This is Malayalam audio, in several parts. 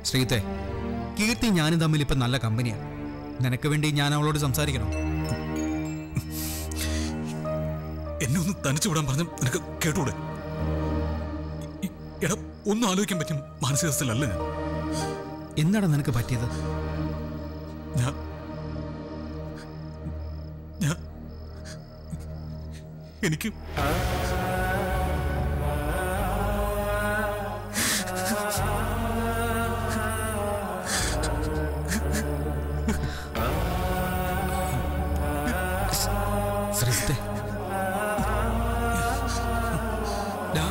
ശ്രീത്തെ കീർത്തി ഞാനും തമ്മിൽ ഇപ്പം നല്ല കമ്പനിയാണ് നിനക്ക് വേണ്ടി ഞാൻ അവളോട് സംസാരിക്കണം എന്നെ ഒന്ന് തനിച്ചു വിടാൻ പറഞ്ഞ നിനക്ക് കേട്ടൂടെ ഇ- എടാ ഒന്നും ആലോചിക്കാൻ പറ്റും മാനസികാവസ്ഥയിലല്ല ഞാൻ എന്താണ് നിനക്ക് പറ്റിയത് ഞാൻ ഞാൻ എനിക്ക് ശ്രീത്തെ ഡാ,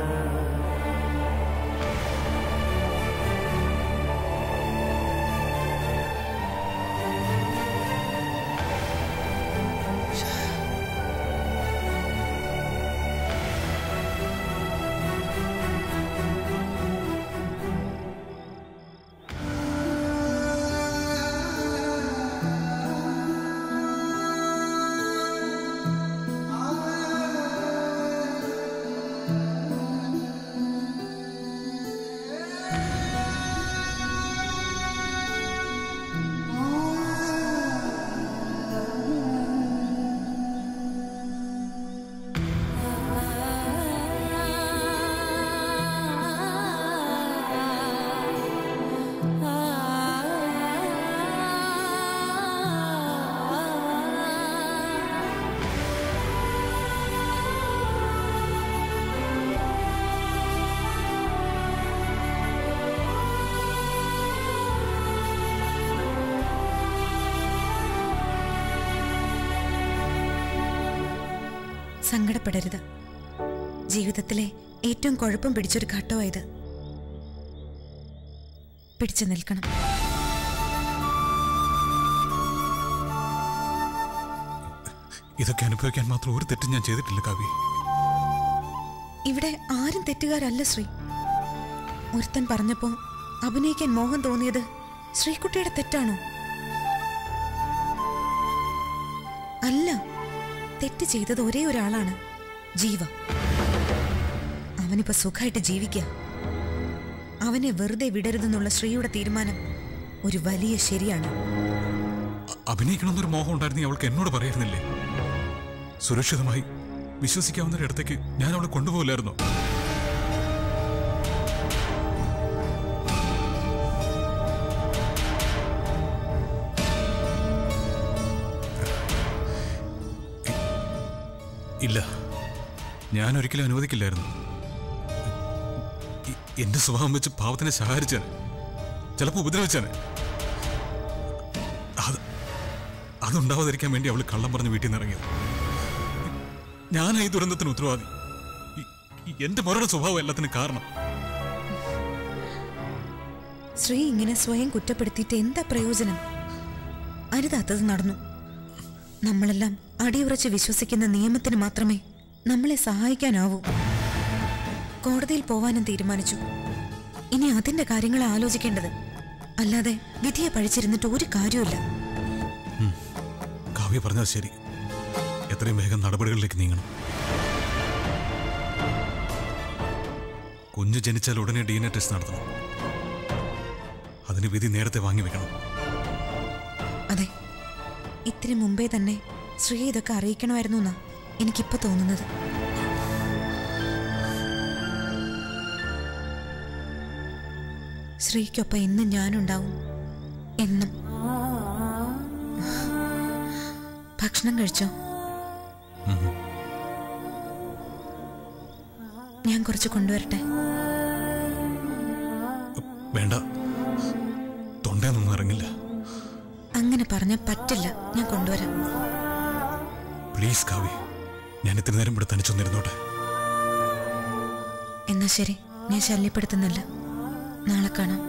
സങ്കടപ്പെടരുത് ജീവിതത്തിലെ ഏറ്റവും കുഴപ്പം പിടിച്ചൊരു ഘട്ടമായത് പിടിച്ചു നിൽക്കണം ഇതൊക്കെ അനുഭവിക്കാൻ മാത്രം ഒരു തെറ്റും ഞാൻ ചെയ്തിട്ടില്ല കവി ഇവിടെ ആരും തെറ്റുകാരല്ല ശ്രീ ഒരുത്തൻ പറഞ്ഞപ്പോ അഭിനയിക്കാൻ മോഹം തോന്നിയത് ശ്രീകുട്ടിയുടെ തെറ്റാണോ അല്ല തെറ്റ് ചെയ്തത് ഒരേ ഒരാളാണ് ജീവ അവനിപ്പോ സുഖമായിട്ട് ജീവിക്കുക അവനെ വെറുതെ വിടരുതെന്നുള്ള ശ്രീയുടെ തീരുമാനം ഒരു വലിയ ശരിയാണ് അ- അഭിനയിക്കണമെന്നൊരു മോഹം ഉണ്ടായിരുന്നെങ്കിൽ അവൾക്ക് എന്നോട് പറയായിരുന്നില്ലേ സുരക്ഷിതമായി വിശ്വസിക്കാവുന്ന ഒരിടത്തേക്ക് ഞാൻ അവളെ കൊണ്ടുപോകില്ലായിരുന്നോ ഇ- ഇല്ല ഞാൻ ഒരിക്കലും അനുവദിക്കില്ലായിരുന്നു ഇ- എന്റെ സ്വഭാവം വെച്ച് പാവത്തിനെ സഹായിച്ചാണ് ചിലപ്പോൾ ഉപദ്രവിച്ചാണ് അത് അതുണ്ടാവാതിരിക്കാൻ വേണ്ടി അവൾ കള്ളം പറഞ്ഞ് വീട്ടിൽ നിന്ന് ഇറങ്ങിയത് ഞാനാ ഈ ദുരന്തത്തിന് ഉത്തരവാദി ഈ- ഈ എന്റെ മുറയുടെ സ്വഭാവം എല്ലാത്തിനും കാരണം ശ്രീ ഇങ്ങനെ സ്വയം കുറ്റപ്പെടുത്തിയിട്ട് എന്താ പ്രയോജനം അരുതാത്തത് നടന്നു നമ്മളെല്ലാം അടിയുറച്ച് വിശ്വസിക്കുന്ന നിയമത്തിന് മാത്രമേ നമ്മളെ സഹായിക്കാനാവൂ കോടതിയിൽ പോവാനും തീരുമാനിച്ചു ഇനി അതിന്റെ കാര്യങ്ങൾ ആലോചിക്കേണ്ടത് അല്ലാതെ വിധിയെ പഴിച്ചിരുന്നിട്ട് ഒരു കാര്യമില്ല കാവ്യ പറഞ്ഞത് ശരി എത്രയും വേഗം നടപടികളിലേക്ക് നീങ്ങണം കുഞ്ഞ് ജനിച്ചാൽ ഉടനെ ഡി എൻ എ ടെസ്റ്റ് നടത്തണം അതിന് വിധി നേരത്തെ വാങ്ങി വെക്കണം അതെ ഇത്തിരി മുമ്പേ തന്നെ ശ്രീ ഇതൊക്കെ അറിയിക്കണമായിരുന്നു എന്നാ എനിക്കിപ്പോ തോന്നുന്നത് ശ്രീക്കൊപ്പം എന്നും ഞാനുണ്ടാവും എന്നും ഭക്ഷണം കഴിച്ചോ ഞാൻ കുറച്ച് കൊണ്ടുവരട്ടെ വേണ്ട തൊണ്ടയൊന്നും ഇറങ്ങില്ല അങ്ങനെ പറഞ്ഞ പറ്റില്ല ഞാൻ കൊണ്ടുവരാം പ്ലീസ് കാവ്യ ഞാൻ ഇത്തിരി നേരം ഇവിടെ തനിച്ചൊന്നിരുന്നോട്ടെ എന്നാ ശരി ഞാൻ ശല്യപ്പെടുത്തുന്നില്ല നാളെ കാണാം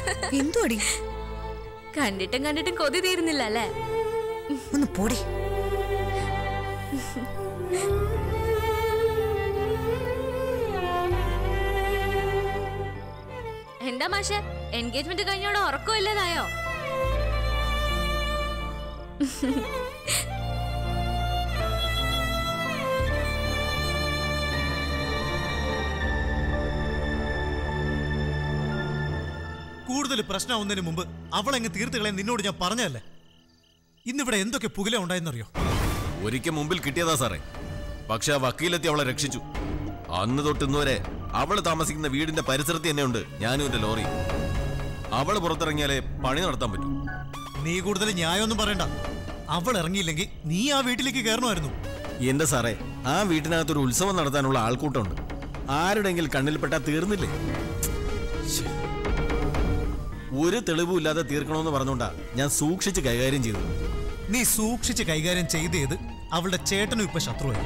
എന്തുവാടി കണ്ടിട്ടും കണ്ടിട്ടും കൊതി തീരുന്നില്ല അല്ലേ ഒന്ന് പോടി എന്താ മാഷെ എൻഗേജ്മെന്റ് കഴിഞ്ഞോടെ ഉറക്കമില്ലതായോ കൂടുതൽ പ്രശ്നമാവുന്നതിന് മുമ്പ് അവളെങ്ങ് തീർത്ത് കളയാൻ നിന്നോട് ഞാൻ പറഞ്ഞതല്ലേ ഇന്നിവിടെ എന്തൊക്കെ പുകല ഉണ്ടായെന്നറിയോ ഒരിക്കൽ മുമ്പിൽ കിട്ടിയതാ സാറേ പക്ഷെ ആ വക്കീലെത്തി അവളെ രക്ഷിച്ചു അന്ന് തൊട്ട് ഇന്ന് വരെ അവള് താമസിക്കുന്ന വീടിന്റെ പരിസരത്ത് തന്നെയുണ്ട് ഞാനും എന്റെ ലോറി അവള് പുറത്തിറങ്ങിയാലേ പണി നടത്താൻ പറ്റൂ നീ കൂടുതൽ ന്യായമൊന്നും പറയണ്ട അവൾ ഇറങ്ങിയില്ലെങ്കിൽ നീ ആ വീട്ടിലേക്ക് കയറണമായിരുന്നു എന്റെ സാറേ ആ വീട്ടിനകത്തൊരു ഉത്സവം നടത്താനുള്ള ആൾക്കൂട്ടമുണ്ട് ആരുടെങ്കിലും കണ്ണിൽപ്പെട്ടാ തീർന്നില്ലേ ശ്ശേ. ഒരു തെളിവും ഇല്ലാതെ തീർക്കണമെന്ന് പറഞ്ഞുകൊണ്ടാ ഞാൻ സൂക്ഷിച്ച് കൈകാര്യം ചെയ്തത് നീ സൂക്ഷിച്ച് കൈകാര്യം ചെയ്തേത് അവളുടെ ചേട്ടനും ഇപ്പൊ ശത്രുവായി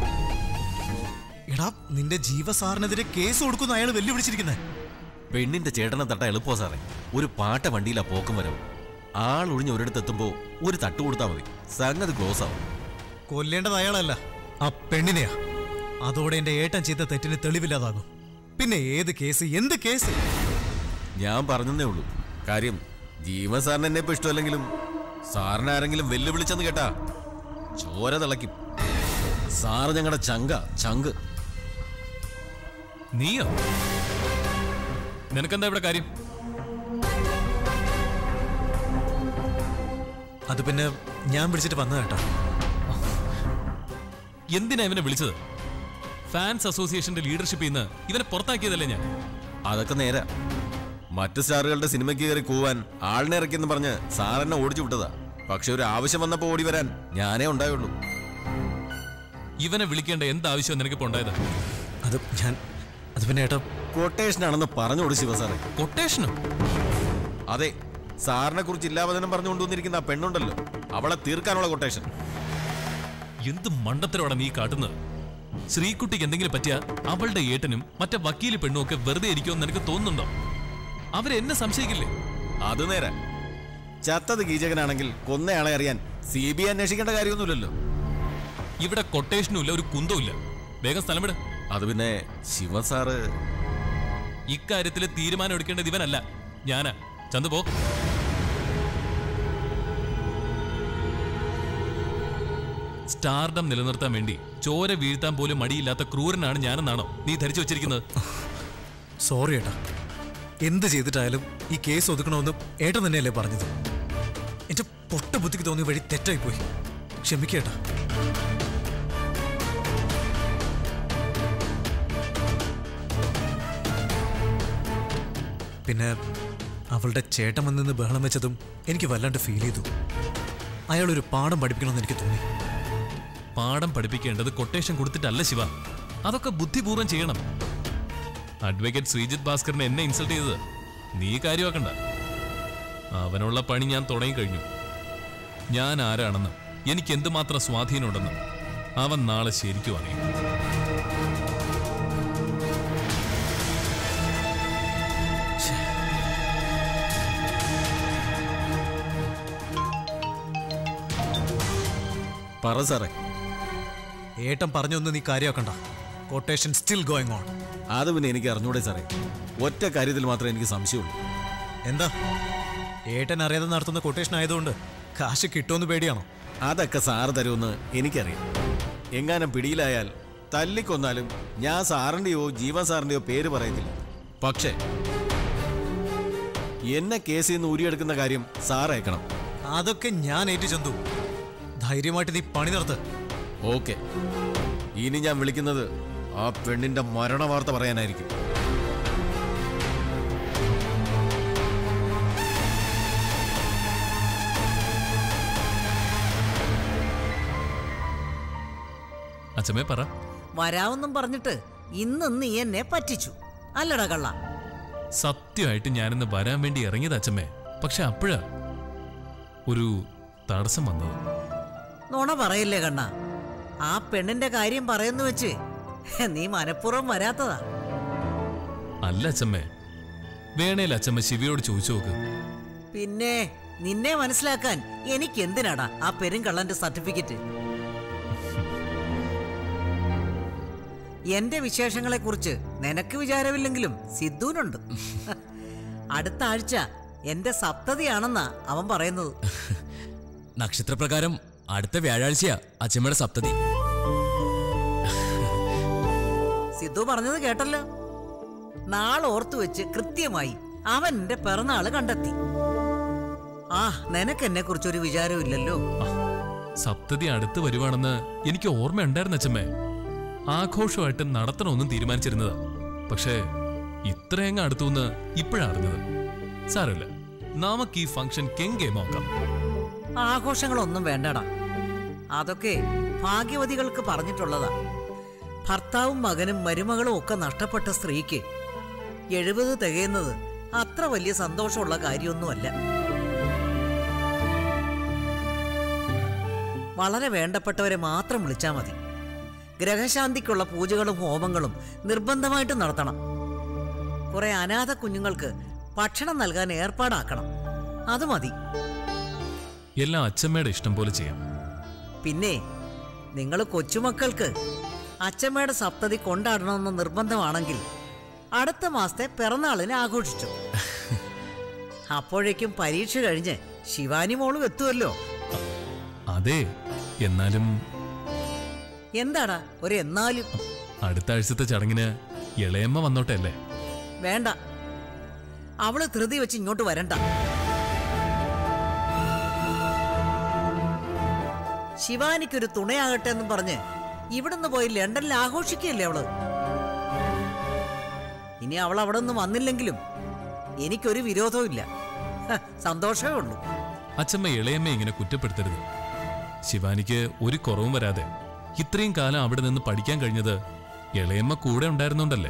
എടാ നിന്റെ ജീവസാറിനെതിരെ കേസ് കൊടുക്കുന്ന അയാൾ വെല്ലുവിളിച്ചിരിക്കുന്നേ പെണ്ണിന്റെ ചേട്ടനെ തട്ട എളുപ്പോ സാറേ ഒരു പാട്ട വണ്ടിയിലാ പോക്കും വരവ് ആൾ ഒഴിഞ്ഞ് ഒരിടത്തെത്തുമ്പോ ഒരു തട്ട് കൊടുത്താൽ മതി സംഗതി ക്ലോസ് ആവും കൊല്ലേണ്ടത് അയാളല്ല ആ പെണ്ണിനെയാ അതോടെ എന്റെ ഏട്ടൻ ചെയ്ത തെറ്റിന് തെളിവില്ലാതാകും പിന്നെ ഏത് കേസ് എന്ത് കേസ് ഞാൻ പറഞ്ഞതേ ഉള്ളൂ കാര്യം ജീവൻ സാറിന് എന്നെ ഇപ്പൊ ഇഷ്ടമല്ലെങ്കിലും സാറിനെ ആരെങ്കിലും വെല്ലുവിളിച്ചെന്ന് കേട്ടാ ചോര തിളയ്ക്കും സാറ് ഞങ്ങളുടെ ചങ്ക ചങ്ക് നീയോ നിനക്കെന്താ ഇവിടെ കാര്യം അത് പിന്നെ ഞാൻ വിളിച്ചിട്ട് വന്നത് കേട്ടോ എന്തിനാ ഇവനെ വിളിച്ചത് ഫാൻസ് അസോസിയേഷന്റെ ലീഡർഷിപ്പിൽ നിന്ന് ഇവനെ പുറത്താക്കിയതല്ലേ ഞാൻ അതൊക്കെ നേരെ മറ്റു സ്റ്റാറുകളുടെ സിനിമയ്ക്ക് കയറി കൂവാൻ ആളിനെ ഇറക്കിയെന്ന് പറഞ്ഞ് സാറെന്നെ ഓടിച്ചു വിട്ടതാ പക്ഷെ ഒരു ആവശ്യം വന്നപ്പോ ഓടി വരാൻ ഞാനേ ഉണ്ടായുള്ളൂ ഇവനെ വിളിക്കേണ്ട എന്ത് ആവശ്യം നിനക്കിപ്പോ ഉണ്ടായത് അത് ഞാൻ അത് പിന്നെ ഏട്ടാ കൊട്ടേഷൻ ആണെന്ന് പറഞ്ഞോളൂ ശിവസാറേ കൊട്ടേഷനോ അതെ സാറിനെ കുറിച്ച് ഇല്ലാവചനം പറഞ്ഞുകൊണ്ടുവന്നിരിക്കുന്ന ആ പെണ്ണുണ്ടല്ലോ അവളെ തീർക്കാനുള്ള കൊട്ടേഷൻ എന്ത് മണ്ടത്തരമാണ് നീ കാട്ടുന്നത് ശ്രീകുട്ടിക്ക് എന്തെങ്കിലും പറ്റിയ അവളുടെ ഏട്ടനും മറ്റേ വക്കീല് പെണ്ണും ഒക്കെ വെറുതെ ഇരിക്കുമെന്ന് നിനക്ക് തോന്നുന്നുണ്ടോ അവരെന്നെ സംശയിക്കില്ലേ അത് നേരെ ചത്തത് കീചകനാണെങ്കിൽ കൊന്നയാളെ അറിയാൻ സി ബി ഐ അന്വേഷിക്കേണ്ട കാര്യമൊന്നുമില്ലല്ലോ ഇവിടെ കൊട്ടേഷനും ഇല്ല ഒരു കുന്തവും ഇല്ല വേഗം സ്ഥലം വിട് അത് പിന്നെ ശിവ സാറ് ഇക്കാര്യത്തിൽ തീരുമാനം എടുക്കേണ്ടത് ഇവനല്ല ഞാനാ ചന്തു പോ സ്റ്റാർഡം നിലനിർത്താൻ വേണ്ടി ചോര വീഴ്ത്താൻ പോലും മടിയില്ലാത്ത ക്രൂരനാണ് ഞാനെന്നാണോ നീ ധരിച്ചു വെച്ചിരിക്കുന്നത് സോറി ഏട്ടാ എന്ത് ചെയ്തിട്ടായാലും ഈ കേസ് ഒതുക്കണമെന്ന് ഏട്ടൻ തന്നെയല്ലേ പറഞ്ഞത് എന്റെ പൊട്ട ബുദ്ധിക്ക് തോന്നിയ വഴി തെറ്റായി പോയി ക്ഷമിക്കേട്ടാ പിന്നെ അവളുടെ ചേട്ടൻ വന്നിന്ന് ബഹളം വെച്ചതും എനിക്ക് വല്ലാണ്ട് ഫീൽ ചെയ്തു അയാളൊരു പാഠം പഠിപ്പിക്കണമെന്ന് എനിക്ക് തോന്നി പാഠം പഠിപ്പിക്കേണ്ടത് കൊട്ടേഷൻ കൊടുത്തിട്ടല്ല ശിവ അതൊക്കെ ബുദ്ധിപൂർവ്വം ചെയ്യണം അഡ്വക്കേറ്റ് ശ്രീജിത്ത് ഭാസ്കറിനെ എന്നെ ഇൻസൾട്ട് ചെയ്തത് നീ കാര്യമാക്കണ്ട അവനുള്ള പണി ഞാൻ തുടങ്ങിക്കഴിഞ്ഞു ഞാൻ ആരാണെന്നും എനിക്ക് എന്തുമാത്രം സ്വാധീനമുണ്ടെന്നും അവൻ നാളെ ശരിക്കും അറിയും പറ സാറേ ഏട്ടൻ പറഞ്ഞൊന്നും നീ കാര്യമാക്കണ്ട കൊട്ടേഷൻ സ്റ്റിൽ ഗോയിങ് ഓൺ അത് പിന്നെ എനിക്ക് അറിഞ്ഞൂടെ സാറേ ഒറ്റ കാര്യത്തിൽ മാത്രമേ എനിക്ക് സംശയമുള്ളൂ എന്താ ഏട്ടൻ അറിയാതെ നടത്തുന്ന കൊട്ടേഷൻ ആയതുകൊണ്ട് കാശ് കിട്ടുമെന്ന് പേടിയാണോ അതൊക്കെ സാറ് തരുമെന്ന് എനിക്കറിയാം എങ്ങാനും പിടിയിലായാൽ തല്ലിക്കൊന്നാലും ഞാൻ സാറിൻ്റെയോ ജീവൻ സാറിൻ്റെയോ പേര് പറയത്തില്ല പക്ഷേ എന്നെ കേസിൽ നിന്ന് ഊരിയെടുക്കുന്ന കാര്യം സാർ അയക്കണം അതൊക്കെ ഞാൻ ഏറ്റു ചന്തു ധൈര്യമായിട്ട് നീ പണി നടത്ത് ഓക്കെ ഇനി ഞാൻ വിളിക്കുന്നത് ആ പെണ്ണിന്റെ മരണ വാർത്ത പറയാനായിരിക്കും അച്ഛമ്മേ പറ വരാമെന്നും പറഞ്ഞിട്ട് ഇന്ന് നീ എന്നെ പറ്റിച്ചു അല്ലടാ കള്ള സത്യമായിട്ട് ഞാനിന്ന് വരാൻ വേണ്ടി ഇറങ്ങിയത് അച്ഛമ്മേ പക്ഷെ അപ്പോഴാ ഒരു തടസ്സം വന്നത് നുണ പറയില്ലേ കണ്ണ ആ പെണ്ണിന്റെ കാര്യം പറയുന്നു വെച്ച് നീ മനഃപൂർവ്വം വരാത്തതാ അല്ല അച്ഛമ്മേ വേണേൽ അച്ഛമ്മ ശിവയോട് ചോദിച്ചു നോക്ക് പിന്നെ നിന്നെ മനസ്സിലാക്കാൻ എനിക്ക് എന്തിനാടാ ആ പെരുങ്കള്ളന്റെ സർട്ടിഫിക്കറ്റ് എന്റെ വിശേഷങ്ങളെ കുറിച്ച് നിനക്ക് വിചാരമില്ലെങ്കിലും സിദ്ധുവിനുണ്ട് അടുത്ത ആഴ്ച എന്റെ സപ്തതിയാണെന്നാ അവൻ പറയുന്നത് നക്ഷത്രപ്രകാരം അടുത്ത വ്യാഴാഴ്ചയാ അച്ഛമ്മയുടെ സപ്തതി സിദ്ധു പറഞ്ഞത് കേട്ടല്ലോ നാളെ ഓർത്തു വെച്ച് കൃത്യമായി അവൻ എന്റെ പിറന്നാള് കണ്ടെത്തി ആ നിനക്ക് എന്നെ കുറിച്ചൊരു വിചാരവും ഇല്ലല്ലോ സപ്തതി അടുത്ത് വരുവാണെന്ന് എനിക്ക് ഓർമ്മയുണ്ടായിരുന്നു അച്ഛമ്മേ ആഘോഷമായിട്ട് നടത്തണമെന്നും തീരുമാനിച്ചിരുന്നതാ പക്ഷേ ഇത്രയങ്ങ് അടുത്തുനിന്ന് ഇപ്പോഴാ അറിഞ്ഞത് സാരമില്ല നമുക്ക് ഈ ഫംഗ്ഷൻ കെങ്കേമാക്കാം ആഘോഷങ്ങളൊന്നും വേണ്ടടാ അതൊക്കെ ഭാഗ്യവതികൾക്ക് പറഞ്ഞിട്ടുള്ളതാ ഭർത്താവും മകനും മരുമകളും ഒക്കെ നഷ്ടപ്പെട്ട സ്ത്രീക്ക് എഴുപത് തികയുന്നത് അത്ര വലിയ സന്തോഷമുള്ള കാര്യമൊന്നുമല്ല വളരെ വേണ്ടപ്പെട്ടവരെ മാത്രം വിളിച്ചാൽ മതി ഗ്രഹശാന്തിക്കുള്ള പൂജകളും ഹോമങ്ങളും നിർബന്ധമായിട്ടും നടത്തണം കുറെ അനാഥ കുഞ്ഞുങ്ങൾക്ക് ഭക്ഷണം നൽകാൻ ഏർപ്പാടാക്കണം അത് മതി എല്ലാം അച്ഛമ്മയുടെ ഇഷ്ടം പോലെ ചെയ്യാം പിന്നെ നിങ്ങൾ കൊച്ചുമക്കൾക്ക് അച്ഛമ്മയുടെ സപ്തതി കൊണ്ടാടണമെന്ന് നിർബന്ധമാണെങ്കിൽ അടുത്ത മാസത്തെ പിറന്നാളിന് ആഘോഷിച്ചു അപ്പോഴേക്കും പരീക്ഷ കഴിഞ്ഞ് ശിവാനി മോളും എത്തുമല്ലോ അതെ എന്നാലും എന്താടാ ഒരു എന്നാലും അടുത്ത ആഴ്ചത്തെ ചടങ്ങിന് ഇളയമ്മ വന്നോട്ടെ അല്ലേ വേണ്ട അവള് ധൃതി വെച്ച് ഇങ്ങോട്ട് വരണ്ട ശിവാനിക്കൊരു തുണയാകട്ടെ എന്നും പറഞ്ഞ് ഇവിടുന്ന് പോയി ലണ്ടനിൽ ആഘോഷിക്കുകയല്ലേ അവള് ഇനി അവൾ അവിടെ നിന്ന് വന്നില്ലെങ്കിലും എനിക്കൊരു വിരോധവും ഇല്ല ഹ, സന്തോഷമേ ഉള്ളൂ അച്ഛമ്മ ഇളയമ്മ ഇങ്ങനെ കുറ്റപ്പെടുത്തരുത് ശിവാനിക്ക് ഒരു കുറവും വരാതെ ഇത്രയും കാലം അവിടെ നിന്ന് പഠിക്കാൻ കഴിഞ്ഞത് ഇളയമ്മ കൂടെ ഉണ്ടായിരുന്നോണ്ടല്ലേ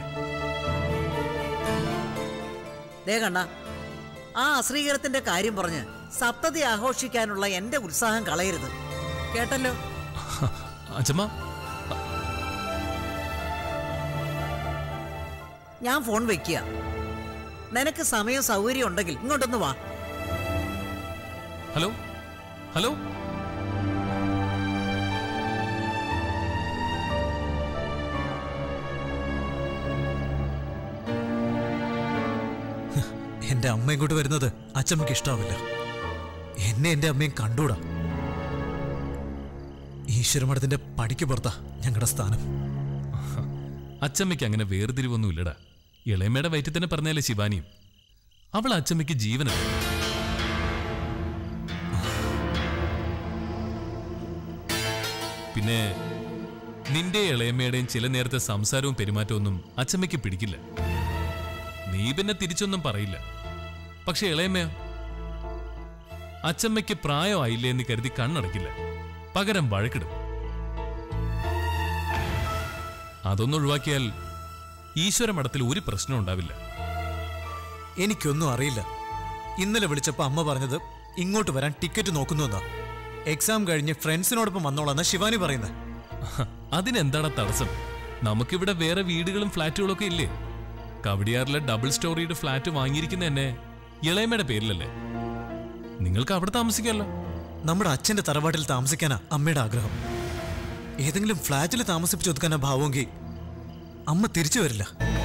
ദേ കണ്ണ ആ അശ്രീകരത്തിന്റെ കാര്യം പറഞ്ഞ് സപ്തതി ആഘോഷിക്കാനുള്ള എന്റെ ഉത്സാഹം കളയരുത് കേട്ടല്ലോ അച്ഛമ്മ ഞാൻ ഫോൺ വെക്കുക നിനക്ക് സമയവും സൗകര്യം ഉണ്ടെങ്കിൽ ഇങ്ങോട്ടൊന്ന് വാ ഹലോ ഹലോ എന്റെ അമ്മ ഇങ്ങോട്ട് വരുന്നത് അച്ഛമ്മയ്ക്ക് ഇഷ്ടാവില്ല എന്നെ എന്റെ അമ്മയും കണ്ടൂടാ ഈശ്വരമഠത്തിന്റെ പടിക്ക് പുറത്താ ഞങ്ങളുടെ സ്ഥാനം അച്ചമ്മയ്ക്ക് അങ്ങനെ വേർതിരിവൊന്നും ഇല്ലടാ ഇളയമ്മയുടെ വയറ്റിൽ തന്നെ പറഞ്ഞാലേ ശിവാനിയും അവൾ അച്ചമ്മയ്ക്ക് ജീവനല്ല പിന്നെ നിന്റെ ഇളയമ്മയുടെയും ചില നേരത്തെ സംസാരവും പെരുമാറ്റവും ഒന്നും അച്ചമ്മയ്ക്ക് പിടിക്കില്ല നീ പിന്നെ തിരിച്ചൊന്നും പറയില്ല പക്ഷെ ഇളയമ്മയോ അച്ചമ്മയ്ക്ക് പ്രായമായില്ലേ എന്ന് കരുതി കണ്ണടക്കില്ല പകരം വഴക്കിടും അതൊന്നും ഒഴിവാക്കിയാൽ ഈശ്വര മഠത്തിൽ ഒരു പ്രശ്നം ഉണ്ടാവില്ല എനിക്കൊന്നും അറിയില്ല ഇന്നലെ വിളിച്ചപ്പോ അമ്മ പറഞ്ഞത് ഇങ്ങോട്ട് വരാൻ ടിക്കറ്റ് നോക്കുന്നു എന്നാ എക്സാം കഴിഞ്ഞ് ഫ്രണ്ട്സിനോടൊപ്പം വന്നോളാന്ന ശിവാനി പറയുന്നത് അതിനെന്താണ് തടസ്സം നമുക്കിവിടെ വേറെ വീടുകളും ഫ്ലാറ്റുകളും ഒക്കെ ഇല്ലേ കവടിയാറിലെ ഡബിൾ സ്റ്റോറിയുടെ ഫ്ലാറ്റ് വാങ്ങിയിരിക്കുന്ന തന്നെ ഇളയമ്മയുടെ പേരിലല്ലേ നിങ്ങൾക്ക് അവിടെ താമസിക്കാമല്ലോ നമ്മുടെ അച്ഛന്റെ തറവാട്ടിൽ താമസിക്കാനാ അമ്മയുടെ ആഗ്രഹം ഏതെങ്കിലും ഫ്ലാറ്റിൽ താമസിപ്പിച്ച് ഒതുക്കാനാ ഭാവമെങ്കിൽ അമ്മ തിരിച്ചു വരില്ല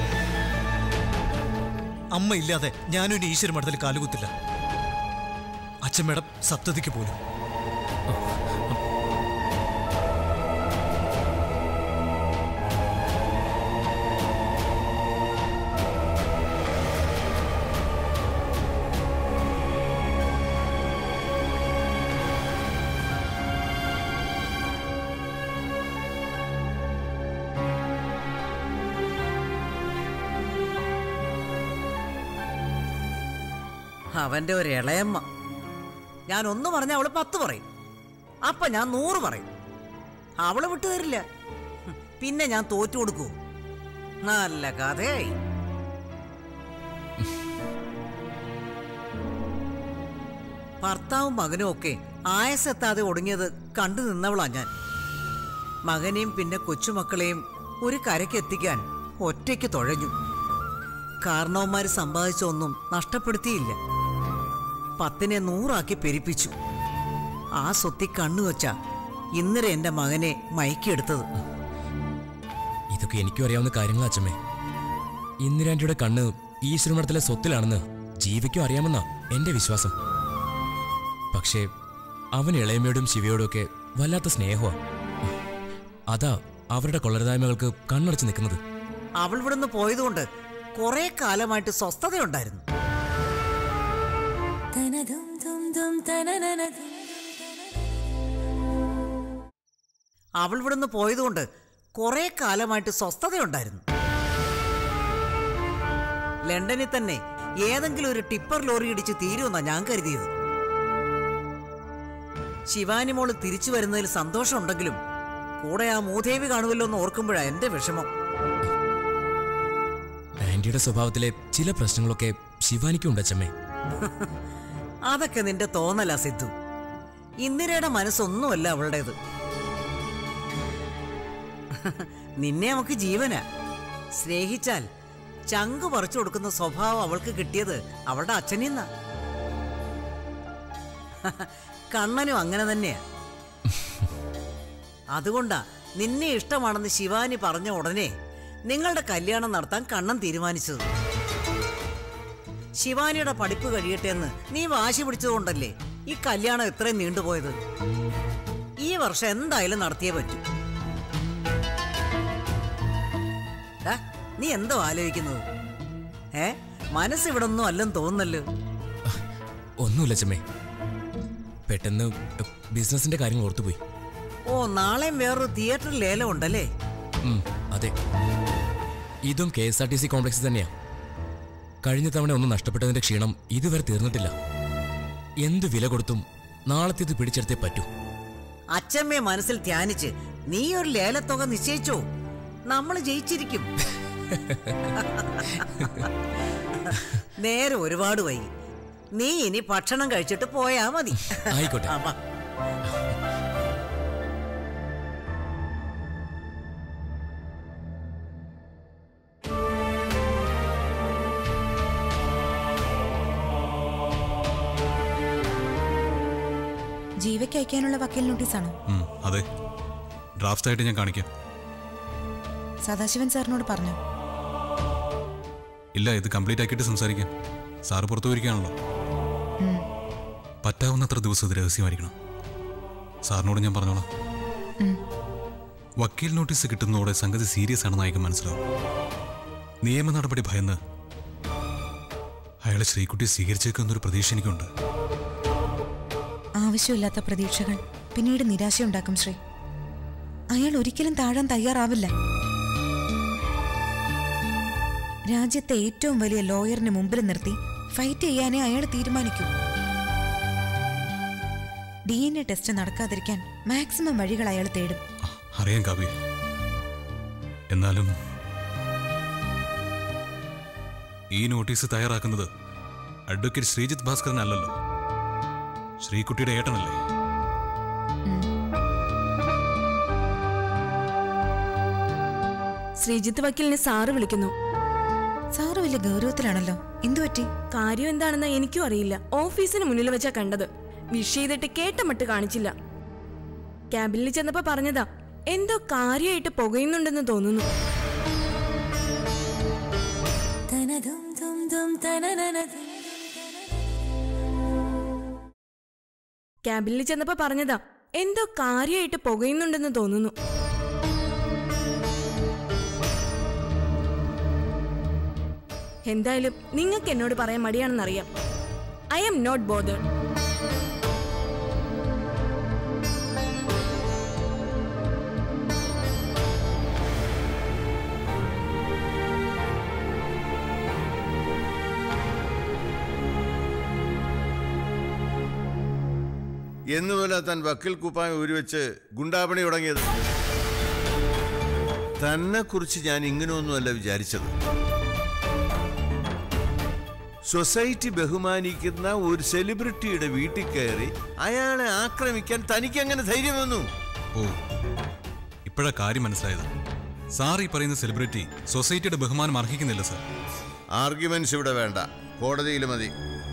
അമ്മ ഇല്ലാതെ ഞാനും ഇനി ഈശ്വര മഠത്തിൽ കാലുകുത്തില്ല അച്ഛമ്മയുടെ സപ്തതിക്ക് പോലും അവന്റെ ഒരു ഇളയമ്മ ഞാൻ ഒന്ന് പറഞ്ഞ അവള് പത്ത് പറയും അപ്പൊ ഞാൻ നൂറ് പറയും അവള് വിട്ടു തരില്ല ഹും, പിന്നെ ഞാൻ തോറ്റു കൊടുക്കൂ നല്ല കഥയായി ഭർത്താവും മകനും ഒക്കെ ആയസെത്താതെ ഒടുങ്ങിയത് കണ്ടു നിന്നവളാ ഞാൻ മകനെയും പിന്നെ കൊച്ചുമക്കളെയും ഒരു കരയ്ക്ക് എത്തിക്കാൻ ഒറ്റയ്ക്ക് തുഴഞ്ഞു കാരണവന്മാര് സമ്പാദിച്ച ഒന്നും നഷ്ടപ്പെടുത്തിയില്ല പത്തിനെ നൂറാക്കി പെരിപ്പിച്ചു ആ സ്വത്തി കണ്ണുവച്ച ഇന്നലെ എന്റെ മകനെ മയക്കിയെടുത്തത് ഇതൊക്കെ എനിക്കും അറിയാവുന്ന കാര്യങ്ങളാ അച്ഛമ്മേ ഇന്ദിരാന്റിയുടെ കണ്ണ് ഈശ്വരമഠത്തിലെ സ്വത്തിലാണെന്ന് ജീവിക്കും അറിയാമെന്നാ എന്റെ വിശ്വാസം പക്ഷേ അവൻ ഇളയമ്മയോടും ശിവയോടും ഒക്കെ വല്ലാത്ത സ്നേഹമാ അതാ അവരുടെ കൊള്ളരുതായ്മകൾക്ക് കണ്ണടച്ച് നിൽക്കുന്നത് അവൾ ഇവിടുന്ന് പോയതുകൊണ്ട് കുറെ കാലമായിട്ട് സ്വസ്ഥതയുണ്ടായിരുന്നു അവൾ ഇവിടുന്ന് പോയതുകൊണ്ട് കുറെ കാലമായിട്ട് സ്വസ്ഥതയുണ്ടായിരുന്നു ലണ്ടനിൽ തന്നെ ഏതെങ്കിലും ഒരു ടിപ്പർ ലോറി ഇടിച്ച് തീരുമെന്നാ ഞാൻ കരുതിയത് ശിവാനി മോള് തിരിച്ചു വരുന്നതിൽ സന്തോഷമുണ്ടെങ്കിലും കൂടെ ആ മൂദേവി കാണുമല്ലോ എന്ന് ഓർക്കുമ്പോഴാ എന്റെ വിഷമം ആന്റിയുടെ സ്വഭാവത്തിലെ ചില പ്രശ്നങ്ങളൊക്കെ ശിവാനിക്കുണ്ട് അച്ഛമ്മേ അതൊക്കെ നിന്റെ തോന്നലാ സിദ്ധു ഇന്ദിരയുടെ മനസ്സൊന്നുമല്ല അവളുടേത് നിന്നെ അവക്ക് ജീവനാ സ്നേഹിച്ചാൽ ചങ്കു പറിച്ചു കൊടുക്കുന്ന സ്വഭാവം അവൾക്ക് കിട്ടിയത് അവളുടെ അച്ഛനിന്നാ കണ്ണനും അങ്ങനെ തന്നെയാ അതുകൊണ്ടാ നിന്നെ ഇഷ്ടമാണെന്ന് ശിവാനി പറഞ്ഞ ഉടനെ നിങ്ങളുടെ കല്യാണം നടത്താൻ കണ്ണൻ തീരുമാനിച്ചത് ശിവാനിയുടെ പഠിപ്പ് കഴിയട്ടെ എന്ന് നീ വാശി പിടിച്ചതുകൊണ്ടല്ലേ ഈ കല്യാണം ഇത്രയും നീണ്ടുപോയത് ഈ വർഷം എന്തായാലും നടത്തിയേ പറ്റൂ ഡാ, നീ എന്തോ ആലോചിക്കുന്നത് ഏ മനസ്സിവിടെ ഒന്നും അല്ലെന്ന് തോന്നുന്നല്ലോ ഒന്നുമില്ല അച്ഛമ്മേ പെട്ടെന്ന് ബിസിനസിന്റെ കാര്യങ്ങൾ ഓർത്തുപോയി ഓ നാളെയും വേറൊരു തിയേറ്റർ ലേലം ഉണ്ടല്ലേ ഉം, അതെ ഇതും K S R T C കോംപ്ലക്സിൽ തന്നെയാ കഴിഞ്ഞ തവണ ഒന്നും നഷ്ടപ്പെട്ടതിന്റെ ക്ഷീണം ഇതുവരെ തീർന്നിട്ടില്ല എന്ത് വില കൊടുത്തും നാളത്തേത് പിടിച്ചെടുത്തേ പറ്റൂ അച്ഛമ്മയെ മനസ്സിൽ ധ്യാനിച്ച് നീ ഒരു ലേലത്തുക നിശ്ചയിച്ചോ നമ്മൾ ജയിച്ചിരിക്കും നേരെ ഒരുപാട് വൈകി നീ ഇനി ഭക്ഷണം കഴിച്ചിട്ട് പോയാ മതി ആയിക്കോട്ടെ. ആ, വാ. ജീവയ്ക്ക് അയക്കാനുള്ള വക്കീൽ നോട്ടീസാണോ ഉം, അതെ ഡ്രാഫ്റ്റ് ആയിട്ട് ഞാൻ കാണിക്കാം സദാശിവൻ സാറിനോട് പറഞ്ഞു ഇല്ല ഇത് കംപ്ലീറ്റ് ആക്കിയിട്ട് സംസാരിക്കാം സാറ് പുറത്തു പോയിരിക്കുകയാണല്ലോ പറ്റാവുന്നത്ര ദിവസം ഇത് രഹസ്യമായിരിക്കണം സാറിനോട് ഞാൻ പറഞ്ഞോളാം വക്കീൽ നോട്ടീസ് കിട്ടുന്നതോടെ സംഗതി സീരിയസ് ആണെന്ന് അയക്കാൻ മനസ്സിലാവും നിയമ നടപടി ഭയന്ന് അയാളെ ശ്രീകുട്ടി സ്വീകരിച്ചേക്കുന്നൊരു പ്രതീക്ഷ എനിക്കുണ്ട് ആവശ്യമില്ലാത്ത പ്രതീക്ഷകൾ പിന്നീട് നിരാശയുണ്ടാക്കും ശ്രീ അയാൾ ഒരിക്കലും താഴാൻ തയ്യാറാവില്ല രാജ്യത്തെ ഏറ്റവും വലിയ ലോയറിന് മുമ്പിൽ നിർത്തി ഫൈറ്റ് ചെയ്യാനേ അയാൾ തീരുമാനിക്കൂ ഡി എൻ എ ടെസ്റ്റ് നടക്കാതിരിക്കാൻ മാക്സിമം വഴികൾ അയാൾ തേടും ആ, അറിയാം കാവ്യ എന്നാലും ഈ നോട്ടീസ് തയ്യാറാക്കുന്നത് അഡ്വക്കേറ്റ് ശ്രീജിത്ത് ഭാസ്കരൻ അല്ലല്ലോ ശ്രീകുട്ടിയുടെ ഏട്ടനല്ലേ ശ്രീജിത്ത് വക്കീലിനെ സാറ് വിളിക്കുന്നു സാറ് വലിയ ഗൗരവത്തിലാണല്ലോ എന്തു പറ്റി കാര്യം എന്താണെന്ന് എനിക്കും അറിയില്ല ഓഫീസിന് മുന്നിൽ വെച്ചാ കണ്ടത് വിഷ് ചെയ്തിട്ട് കേട്ട മട്ട് കാണിച്ചില്ല ക്യാബിനിൽ ചെന്നപ്പോ പറഞ്ഞതാ എന്തോ കാര്യമായിട്ട് പുകയുന്നുണ്ടെന്ന് തോന്നുന്നു ക്യാബിനിൽ ചെന്നപ്പോ പറഞ്ഞതാ എന്തോ കാര്യമായിട്ട് പുകയുന്നുണ്ടെന്ന് തോന്നുന്നു എന്തായാലും നിങ്ങൾക്ക് എന്നോട് പറയാൻ മടിയാണെന്നറിയാം ഐ ആം നോട്ട് ബോധേഡ് എന്നു മുതലാ താൻ വക്കീൽ കുപ്പായം ഊരിവെച്ച് ഗുണ്ടാപണി തുടങ്ങിയത് തന്നെ കുറിച്ച് ഞാൻ ഇങ്ങനെയൊന്നുമല്ല വിചാരിച്ചത് സൊസൈറ്റി ബഹുമാനിക്കുന്ന ഒരു സെലിബ്രിറ്റിയുടെ വീട്ടിൽ കയറി അയാളെ ആക്രമിക്കാൻ തനിക്ക് അങ്ങനെ ധൈര്യം വന്നു ഓ ഇപ്പോഴാ കാര്യം മനസ്സിലായത് സാർ ഈ പറയുന്ന സെലിബ്രിറ്റി സൊസൈറ്റിയുടെ ബഹുമാനം അർഹിക്കുന്നില്ല സാർ ആർഗ്യുമെന്റ്സ് ഇവിടെ വേണ്ട കോടതിയിൽ മതി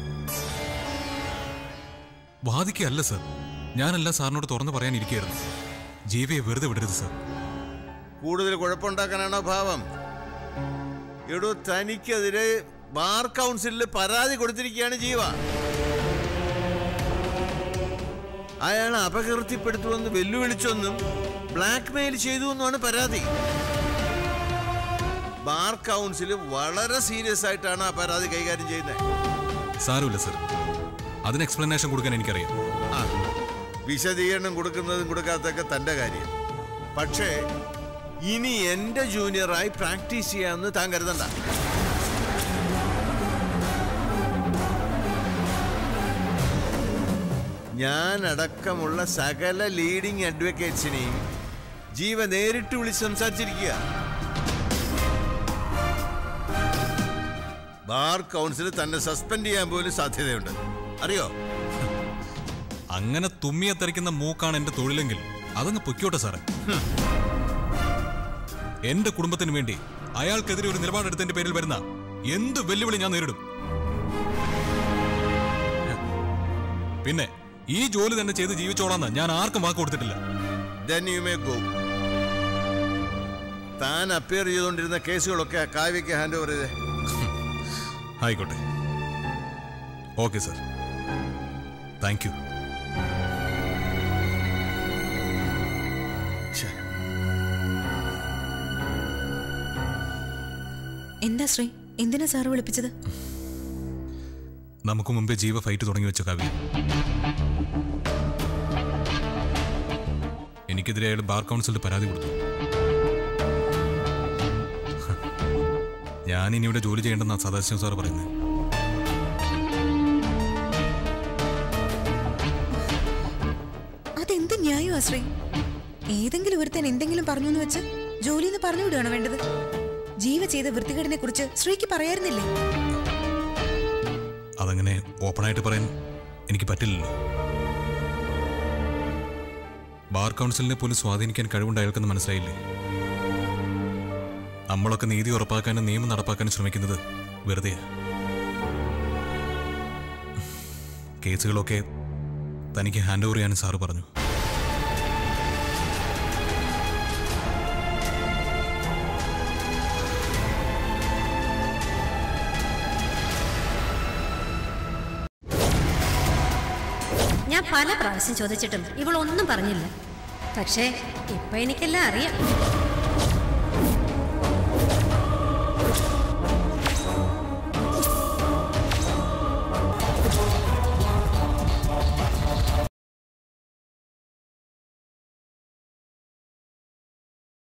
വാദിക്കല്ല സർ ഞാനെല്ലാം സാറിനോട് തുറന്നു പറയാനിരിക്കുകയായിരുന്നു ജീവിയെ വെറുതെ വിടരുത് സർ കൂടുതൽ കുഴപ്പമുണ്ടാക്കാനാണോ ഭാവം എടോ തനിക്കെതിരെ ബാർ കൗൺസിലിൽ പരാതി കൊടുത്തിരിക്കുകയാണ് ജീവ അയാൾ അപകീർത്തിപ്പെടുത്തുമെന്ന് വെല്ലുവിളിച്ചെന്നും ബ്ലാക്ക് മെയിൽ ചെയ്തു എന്നുമാണ് പരാതി ബാർ കൗൺസിൽ വളരെ സീരിയസ് ആയിട്ടാണ് ആ പരാതി കൈകാര്യം ചെയ്യുന്നത് സാരമില്ല സർ അതിന് എക്സ്പ്ലനേഷൻ കൊടുക്കാൻ എനിക്കറിയാം ആ വിശദീകരണം കൊടുക്കുന്നതും കൊടുക്കാത്തൊക്കെ തന്റെ കാര്യം പക്ഷേ ഇനി എന്റെ ജൂനിയറായി പ്രാക്ടീസ് ചെയ്യാമെന്ന് താൻ കരുതണ്ട ഞാൻ അടക്കമുള്ള സകല ലീഡിംഗ് അഡ്വക്കേറ്റ്സിനെയും ജീവ നേരിട്ട് വിളിച്ച് സംസാരിച്ചിരിക്കുക ബാർ കൗൺസിൽ തന്നെ സസ്പെൻഡ് ചെയ്യാൻ പോലും സാധ്യതയുണ്ട് അറിയോ അങ്ങനെ തുമ്മിയത്തരിക്കുന്ന മൂക്കാണ് എന്റെ തൊഴിലെങ്കിൽ അതങ്ങ് പൊയ്ക്കോട്ടെ സാറേ എന്റെ കുടുംബത്തിന് വേണ്ടി അയാൾക്കെതിരെ ഒരു നിലപാടെടുത്തതിന്റെ പേരിൽ വരുന്ന എന്ത് വെല്ലുവിളി ഞാൻ നേരിടും പിന്നെ ഈ ജോലി തന്നെ ചെയ്ത് ജീവിച്ചോളാന്ന് ഞാൻ ആർക്കും വാക്ക് കൊടുത്തിട്ടില്ല then you may go. താൻ അപ്പിയർ ചെയ്തുകൊണ്ടിരുന്ന കേസുകളൊക്കെ കാവ്യയ്ക്ക് ഹാൻഡ് ഓവർ ചെയ്തേ ആയിക്കോട്ടെ ഓക്കെ സർ താങ്ക് യു എന്താ ശ്രീ എന്തിനാ സാറ് വിളിപ്പിച്ചത് നമുക്ക് മുമ്പേ ജീവ ഫൈറ്റ് തുടങ്ങി വെച്ച കവി എനിക്കെതിരെ അയാൾ ബാർ കൗൺസിലിൽ പരാതി കൊടുത്തു ഞാൻ ഇനി ഇവിടെ ജോലി ചെയ്യേണ്ടെന്നാ സദാശിവ സാർ പറയുന്നത് അതെന്ത് ന്യായമാ ശ്രീ ഏതെങ്കിലും ഒരുത്തൻ എന്തെങ്കിലും പറഞ്ഞു എന്ന് വെച്ച് ജോലിന്ന് പറഞ്ഞു വിടുകയാണോ വേണ്ടത് ജീവ ചെയ്ത വൃത്തികേടിനെ കുറിച്ച് ശ്രീക്ക് പറയായിരുന്നില്ലേ അതങ്ങനെ ഓപ്പണായിട്ട് പറയാൻ എനിക്ക് പറ്റില്ലല്ലോ ബാർ കൗൺസിലിനെ പോലും സ്വാധീനിക്കാൻ കഴിവുണ്ട് അയാൾക്കെന്ന് മനസ്സിലായില്ലേ നമ്മളൊക്കെ നീതി ഉറപ്പാക്കാനും നിയമം നടപ്പാക്കാനും ശ്രമിക്കുന്നത് വെറുതെയാ കേസുകളൊക്കെ തനിക്ക് ഹാൻഡ് ഓവർ ചെയ്യാനും സാറ് പറഞ്ഞു ഞാൻ പല പ്രാവശ്യം ചോദിച്ചിട്ടും ഇവളൊന്നും പറഞ്ഞില്ല പക്ഷേ ഇപ്പൊ എനിക്കെല്ലാം അറിയാം